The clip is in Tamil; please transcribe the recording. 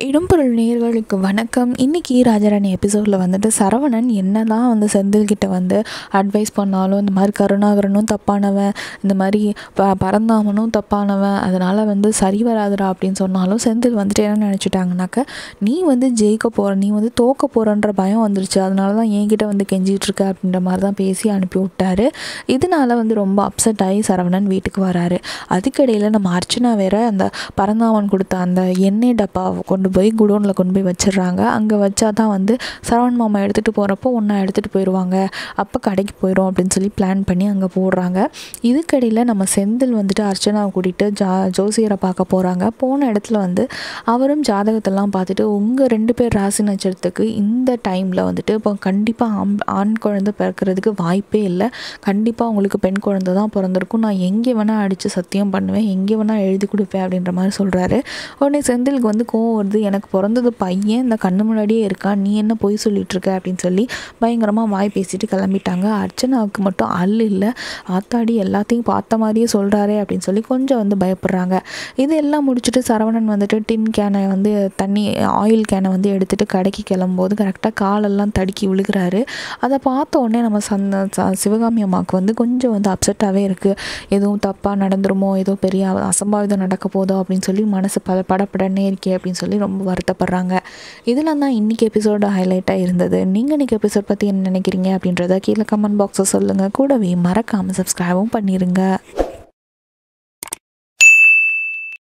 இடம்பொருள் நேர்களுக்கு வணக்கம் இன்றைக்கி ராஜாராணி எபிசோடில் வந்துட்டு சரவணன் என்ன தான் வந்து செந்தில்கிட்ட வந்து அட்வைஸ் பண்ணாலும் இந்த மாதிரி கருணாகரனும் தப்பானவன் இந்த மாதிரி ப பரந்தாமனும் தப்பானவன் அதனால் வந்து சரி வராதுடா அப்படின்னு சொன்னாலும் செந்தில் வந்துட்டு என்ன நினச்சிட்டாங்கனாக்க நீ வந்து ஜெயிக்க போகிற நீ வந்து தோக்க போகிறன்ற பயம் வந்துருச்சு அதனால தான் என்கிட்ட வந்து கெஞ்சிட்டு இருக்க அப்படின்ற மாதிரி தான் பேசி அனுப்பி விட்டாரு இதனால வந்து ரொம்ப அப்செட் ஆகி சரவணன் வீட்டுக்கு வராரு அதுக்கிடையில் நம்ம அர்ச்சனா வேற அந்த பரந்தாமன் கொடுத்த அந்த எண்ணெய் டப்பாவை கொண்டு போய் குடோனில் கொண்டு போய் வச்சிடுறாங்க அங்கே வச்சா தான் வந்து சரவண் மாமா எடுத்துகிட்டு போகிறப்போ ஒன்றா எடுத்துகிட்டு போயிடுவாங்க அப்போ கடைக்கு போயிடும் அப்படின்னு சொல்லி பிளான் பண்ணி அங்கே போடுறாங்க இதுக்கடையில் நம்ம செந்தில் வந்துட்டு அர்ச்சனாவை கூட்டிகிட்டு ஜா ஜோசியரை பார்க்க போகிறாங்க போன இடத்துல வந்து அவரும் ஜாதகத்தெல்லாம் பார்த்துட்டு உங்கள் ரெண்டு பேர் ராசி நட்சத்திரத்துக்கு இந்த டைமில் வந்துட்டு இப்போ கண்டிப்பாக ஆம் ஆண் குழந்தை பிறக்கிறதுக்கு வாய்ப்பே இல்லை கண்டிப்பாக உங்களுக்கு பெண் குழந்தை தான் பிறந்திருக்கும் நான் எங்கே வேணால் அடித்து சத்தியம் பண்ணுவேன் எங்கே வேணால் எழுதி கொடுப்பேன் அப்படின்ற மாதிரி சொல்கிறாரு உடனே செந்திலுக்கு வந்து கோவம் வருது எனக்கு பிறந்தது பையன் இந்த கண்ணு முன்னாடியே இருக்கான் நீ என்ன பொய் சொல்லிட்டு இருக்க அப்படின்னு சொல்லி பயங்கரமாக வாய் பேசிட்டு கிளம்பிட்டாங்க அர்ச்சனாவுக்கு மட்டும் அல் இல்லை ஆத்தாடி எல்லாத்தையும் பார்த்த மாதிரியே சொல்கிறாரே அப்படின்னு சொல்லி கொஞ்சம் வந்து பயப்படுறாங்க இது எல்லாம் முடிச்சுட்டு சரவணன் வந்துட்டு டின் கேனை வந்து தண்ணி ஆயில் கேனை வந்து எடுத்துகிட்டு கடைக்கு கிளம்பும்போது கரெக்டாக காலெல்லாம் தடுக்கி விழுகிறாரு அதை பார்த்த உடனே நம்ம சந்த ச- சிவகாமி அம்மாவுக்கு வந்து கொஞ்சம் வந்து அப்செட்டாகவே இருக்குது எதுவும் தப்பாக நடந்துருமோ ஏதோ பெரிய அசம்பாவிதம் நடக்க போதோ அப்படின்னு சொல்லி மனசு பட படப்படனே இருக்கே அப்படின்னு சொல்லி ரொம்ப வருத்தப்படுறாங்க இதெல்லாம் தான் இன்றைக்கி எபிசோட ஹைலைட்டாக இருந்தது நீங்கள் இன்றைக்கி எபிசோட் பற்றி என்ன நினைக்கிறீங்க அப்படின்றத கீழே கமெண்ட் பாக்ஸை சொல்லுங்கள் கூடவே மறக்காமல் சப்ஸ்கிரைபும் பண்ணிடுங்க